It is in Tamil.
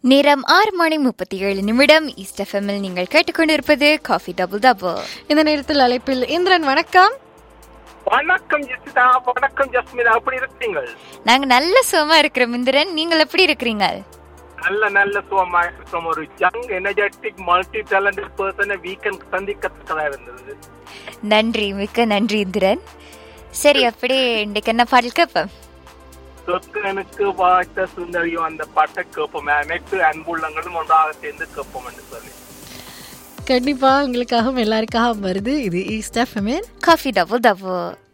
நேரம் ஆறு மணி முப்பத்தி ஏழு நிமிடம் ஈஸ்ட் எஃப்எம்மில் நீங்கள் கேட்டுக்கொண்டிருப்பது காஃபி டபுள் டபுள் இந்த நேரத்தில் அழைப்பில் இந்திரன் வணக்கம் வணக்கம் ஜெசிதா வணக்கம் ஜஸ்மிதா எப்படி இருக்கீங்க நாங்க நல்ல சுகமா இருக்கிறோம் இந்திரன் நீங்கள் எப்படி இருக்கிறீங்க நல்ல நல்ல சுகமா இருக்கும் ஒரு யங் எனர்ஜெட்டிக் மல்டி டேலண்டட் பர்சனை வீக்கெண்ட் சந்திக்கத்தக்கதா இருந்தது நன்றி மிக்க நன்றி இந்திரன் சரி அப்படியே இன்றைக்கு என்ன பாடல் கேட்போம் சொற்கனுக்கு வாய்த்த சுந்தரியும் அந்த பாட்டை கேட்போம் அனைத்து அன்புள்ளங்களும் ஒன்றாக சேர்ந்து கேட்போம் என்று சொல்லி கண்டிப்பா உங்களுக்காகவும் எல்லாருக்காகவும் வருது இது ஈஸ்ட் எஃப்எம்என் காஃபி டபுள் டபுள்